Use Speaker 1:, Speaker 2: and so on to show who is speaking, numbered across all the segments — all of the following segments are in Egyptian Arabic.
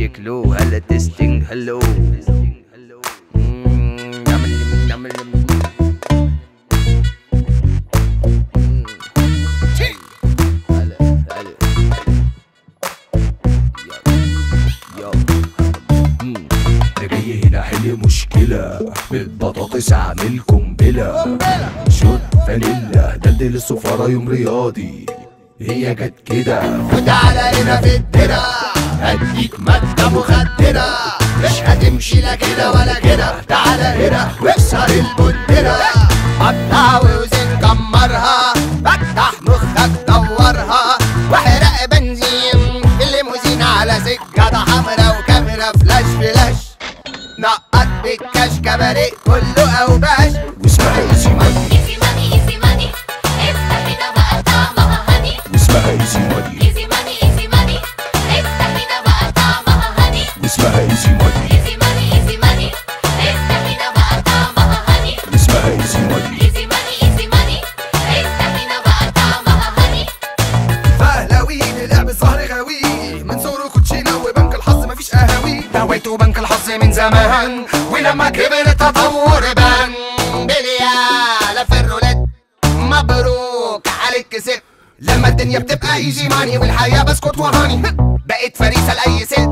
Speaker 1: شكله هلا تستنج هلو مم، نعمل- نعمل- هلا هلا يو مم.
Speaker 2: انا جاي هنا احل مشكلة بالبطاطس اعمل قنبلة شوت فانيلا دلدل السفارة يوم رياضي هي جت كده
Speaker 3: وتعالى هنا في الدرة هديك مادة مخدرة مش هتمشي لا كده ولا كده تعالى هنا واكسر البندرة قطع ووزن كمرها فتح مخك دورها واحرق بنزين في الليموزين على سكة حمرا وكاميرا فلاش فلاش نقط بالكاش كباريه كله اوباش
Speaker 2: واسمها ايزي ماني
Speaker 4: Easy money, easy money. Esta vida va a طعمها honey.
Speaker 2: واسمها ايزي ماني
Speaker 4: Easy money, easy money. Esta vida va a طعمها honey.
Speaker 2: واسمها ايزي ماني
Speaker 4: Easy money, easy money. Esta vida va a طعمها honey.
Speaker 2: واسمها ايزي ماني
Speaker 4: Easy money, easy money. Esta vida va a طعمها honey.
Speaker 3: فهلاوي لعب الظهر غاوي من صغره كوتشينة وبنك الحظ مفيش قهاوي نويته بنك الحظ من زمان ولما كبر التطور بان بليالة في الرولات مبروك عليك كسبت لما الدنيا بتبقى ايزي ماني والحياة بسكت وهاني بقيت فريسة لأي ست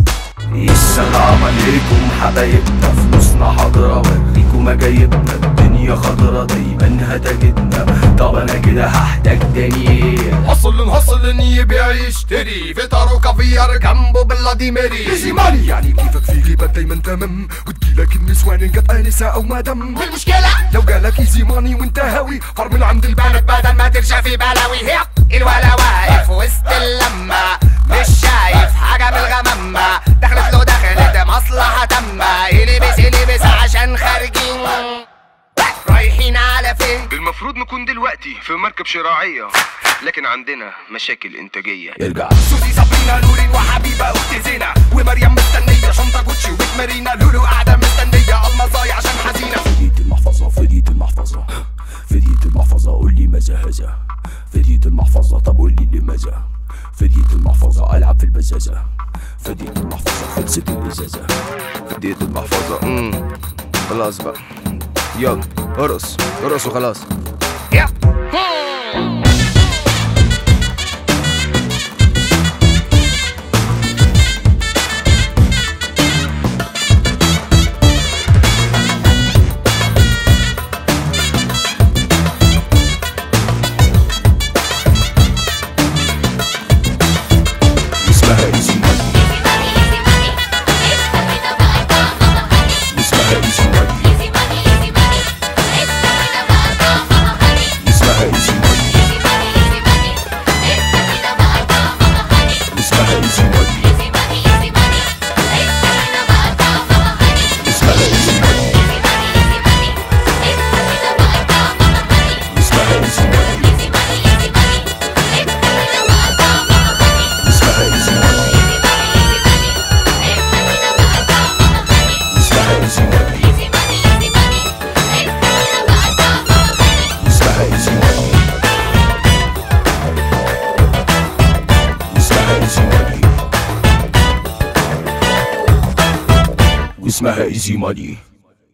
Speaker 2: السلام عليكم حبايبنا فلوسنا حاضرة وريكم مجايبنا الدنيا خضرة دايما هتجدنا طب انا كده هحتاج دنيا
Speaker 3: حصل نحصل ان يبيع يشتري فطار وكافيار جنبه بلادي ميري
Speaker 2: ايزي ماني يعني كيفك في جيبك دايما تمام وتجيلك النسوان ان جت انسة او مدام
Speaker 3: والمشكلة
Speaker 2: لو جالك ايزي ماني وانت هاوي فرمل عند البلد
Speaker 3: بدل ما ترجع في بلاوي هي الولا واقف وسط اللمة مش شايف حاجة من الغمامة دخلت له دخلت مصلحة تامة يلبس يلبس عشان خارجين رايحين على فين
Speaker 1: المفروض نكون دلوقتي في مركب شراعية لكن عندنا مشاكل إنتاجية
Speaker 2: ارجع
Speaker 3: سوزي صابرينا نورين وحبيبة اخت زينة ومريم مستنية شنطة جوتشي وبيت مارينا لولو قاعدة مستنية المظاي عشان حزينة
Speaker 2: فديت المحفظة فديت المحفظة فديت المحفظة قول لي ماذا هذا فديت المحفظة طب قول لي لماذا فديت المحفظة ألعب في البزازة فديت المحفظة خلصت البزازة
Speaker 1: اديت المحفظة امم خلاص بقى يلا ارقص ارقص وخلاص
Speaker 3: يا
Speaker 2: اسمها ايزي ماني
Speaker 4: Easy money, easy money. Esta vida va a طعمها honey.
Speaker 2: اسمها ايزي ماني
Speaker 4: Easy money, easy money. Esta vida va a طعمها honey.
Speaker 2: اسمها ايزي ماني
Speaker 4: Easy money, easy money. Esta vida va a طعمها honey.
Speaker 2: اسمها ايزي ماني
Speaker 4: Easy money, easy money. Esta vida va a طعمها honey.
Speaker 2: اسمها ايزي ماني
Speaker 4: Easy money, easy money. Esta vida va a طعمها honey.
Speaker 2: اسمها ايزي ماني
Speaker 4: Easy money, easy money. Esta vida va a طعمها honey.
Speaker 2: اسمها ايزي ماني
Speaker 4: Easy money, easy money. Esta vida va a طعمها honey.
Speaker 2: اسمها ايزي ماني اسمها ايزي ماني واسمها ايزي ماني